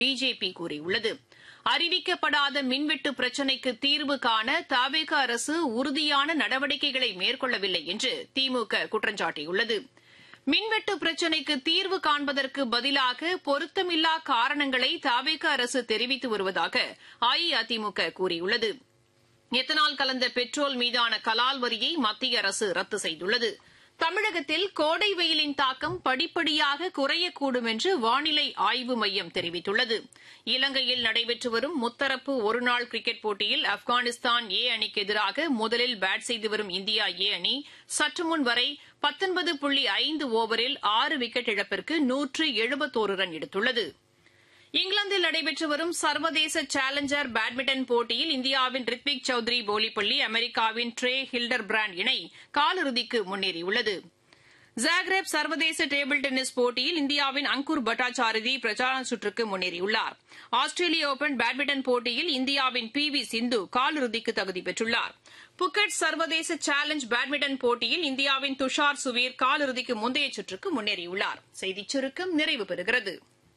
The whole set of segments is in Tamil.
பிஜேபி கூறியுள்ளது அறிவிக்கப்படாத மின்வெட்டு பிரச்சினைக்கு தீர்வு காண தவிக அரசு உறுதியான நடவடிக்கைகளை மேற்கொள்ளவில்லை என்று திமுக குற்றம் சாட்டியுள்ளது மின்வெட்டு பிரச்சினைக்கு தீர்வு காண்பதற்கு பதிலாக பொருத்தமில்லா காரணங்களை தவிக அரசு தெரிவித்து வருவதாக அஇஅதிமுக கூறியுள்ளது எத்தனால் கலந்த பெட்ரோல் மீதான கலால் வரியை மத்திய அரசு ரத்து செய்துள்ளது தமிழகத்தில் கோடை வெயிலின் தாக்கம் படிப்படியாக குறையக்கூடும் என்று வானிலை ஆய்வு மையம் தெரிவித்துள்ளது இலங்கையில் நடைபெற்று வரும் முத்தரப்பு ஒருநாள் கிரிக்கெட் போட்டியில் ஆப்கானிஸ்தான் ஏ அணிக்கு எதிராக முதலில் பேட் செய்து வரும் இந்தியா ஏ அணி சற்றுமுன் வரை பத்தொன்பது புள்ளி ஐந்து ஓவரில் ஆறு விக்கெட் இழப்பிற்கு நூற்று எழுபத்தோரு ரன் எடுத்துள்ளது இங்கிலாந்தில் நடைபெற்று வரும் சர்வதேச சேலஞ்சர் பேட்மிண்டன் போட்டியில் இந்தியாவின் ரித்விக் சௌத்ரி போலிப்பள்ளி அமெரிக்காவின் ட்ரே ஹில்டர் பிராண்ட் இணை காலிறுதிக்கு முன்னேறியுள்ளது ஜாக்ரேப் சர்வதேச டேபிள் டென்னிஸ் போட்டியில் இந்தியாவின் அங்குர் பட்டாச்சாரதி பிரச்சார சுற்றுக்கு முன்னேறியுள்ளார் ஆஸ்திரேலிய ஓபன் பேட்மிண்டன் போட்டியில் இந்தியாவின் பி வி சிந்து காலிறுதிக்கு தகுதி பெற்றுள்ளார் புக்கெட் சர்வதேச சேலஞ்ச் பேட்மிண்டன் போட்டியில் இந்தியாவின் துஷார் சுவீர் காலிறுதிக்கு முந்தைய சுற்றுக்கு முன்னேறியுள்ளார் செய்திச் சுருக்கம் நிறைவு பெறுகிறது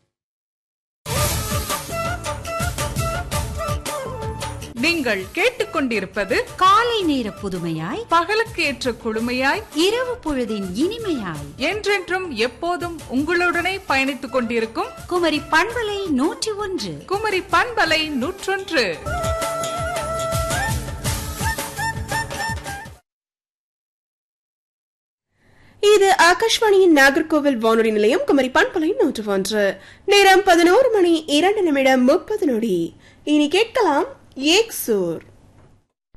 நீங்கள் கேட்டுக்கொண்டிருப்பது காலை நேர புதுமையாய் பகலுக்கு ஏற்ற குழுமையாய் இரவு பொழுதின் இனிமையாய் என்றென்றும் எப்போதும் உங்களுடனே பயணித்துக் கொண்டிருக்கும் குமரி பண்பலை நூற்றி ஒன்று குமரி பண்பலை நூற்றொன்று இது ஆகாஷ்வாணியின் நாகர்கோவில் வானொலி நிலையம் குமரி பண்பலை நூற்று ஒன்று நேரம் பதினோரு மணி இரண்டு நிமிடம் முப்பது நொடி இனி கேட்கலாம் ஏக் சூர்